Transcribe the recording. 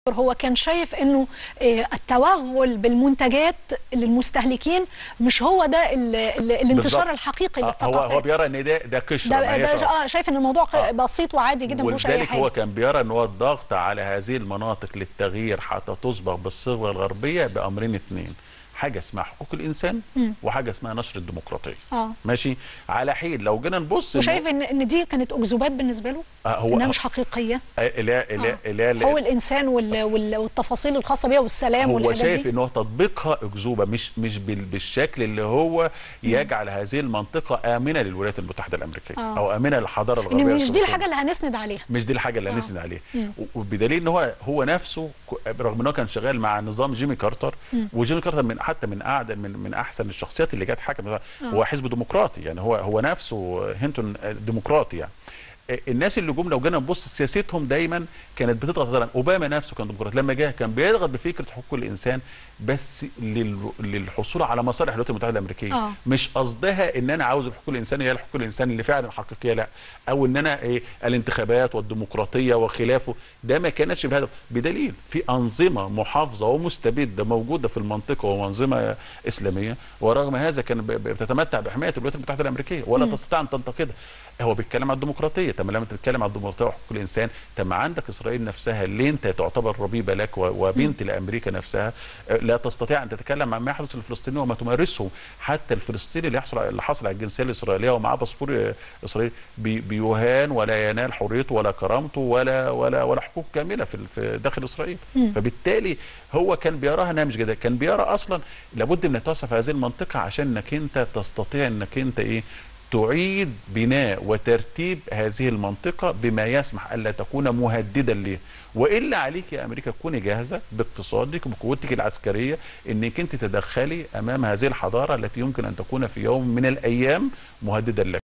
هو كان شايف انه آه، التوغل بالمنتجات للمستهلكين مش هو ده ال- ال- الانتشار بالظبط. الحقيقي آه، هو للثقافات هو بيرى ان ده ده قشره ده, ما هيش ده اه شايف ان الموضوع ق- آه. بسيط وعادي جدا مفيهوش اي ولذلك حاجه هو كان بيرى ان هو الضغط على هذه المناطق للتغيير حتى تصبغ بالصبغه الغربيه بامرين اثنين حاجه اسمها حقوق الانسان مم. وحاجه اسمها نشر الديمقراطيه اه ماشي على حين لو جينا نبص إنه- وشايف ان ان دي كانت اكذوبات بالنسبه له آه، هو انها مش حقيقيه آه، لا لا لا لا هو الانسان وال... وال... والتفاصيل الخاصه بيها والسلام هو والحاجات شايف دي ان هو تطبيقها اكذوبه مش مش بال- بالشكل اللي هو يجعل هذه المنطقه امنه للولايات المتحده الامريكيه آه. او امنه للحضاره الغربيه ان مش دي والشرقية. الحاجه اللي هنسند عليها مش دي الحاجه اللي آه. هنسند عليها مم. و- وبدليل ان هو هو نفسه ك- رغم ان هو كان شغال مع نظام جيمي كارتر مم. وجيمي كارتر من حتى من اعدى من من احسن الشخصيات اللي جت حكم هو حزب ديمقراطي يعني هو هو نفسه هينتون ديمقراطي يعني الناس اللي جم لو جينا نبص سياستهم دايما كانت بتضغط مثلا اوباما نفسه كان ديمقراطي لما جه كان بيضغط بفكره حقوق الانسان بس لل- للحصول على مصالح الولايات المتحده الامريكيه آه. مش قصدها ان انا عاوز الحقوق الانسانيه هي الحقوق الانسان اللي فعلا حقيقيه لا او ان انا ايه الانتخابات والديمقراطيه وخلافه ده ما كانتش بهدف بدليل في انظمه محافظه ومستبده موجوده في المنطقه وانظمه اسلاميه ورغم هذا كان ب- ب- بتتمتع بحمايه الولايات المتحده الامريكيه ولا مم. تستطيع ان تنتقدها هو بيتكلم عن الديمقراطيه طب لما انت بتتكلم عن الديمقراطيه وحقوق الانسان طب ما عندك اسرائيل نفسها اللي انت تعتبر ربيبه لك و- وبنت لامريكا نفسها آه، لا تستطيع ان تتكلم عن ما يحدث للفلسطينيين وما تمارسه حتى الفلسطيني اللي يحصل اللي حصل على الجنسيه الاسرائيليه ومعاه باسبور آه، اسرائيلي بي- بيهان ولا ينال حريته ولا كرامته ولا ولا ولا حقوق كامله في ال- في داخل اسرائيل مم. فبالتالي هو كان بيراها انها مش كده كان بيرى اصلا لابد من التوسع في هذه المنطقه عشان انك انت تستطيع انك انت ايه تعيد بناء وترتيب هذه المنطقة بما يسمح ألا تكون مهددا ليه وإلا عليك يا أمريكا تكوني جاهزة باقتصادك وبقوتك العسكرية أنك أنت تدخلي أمام هذه الحضارة التي يمكن أن تكون في يوم من الأيام مهددا لك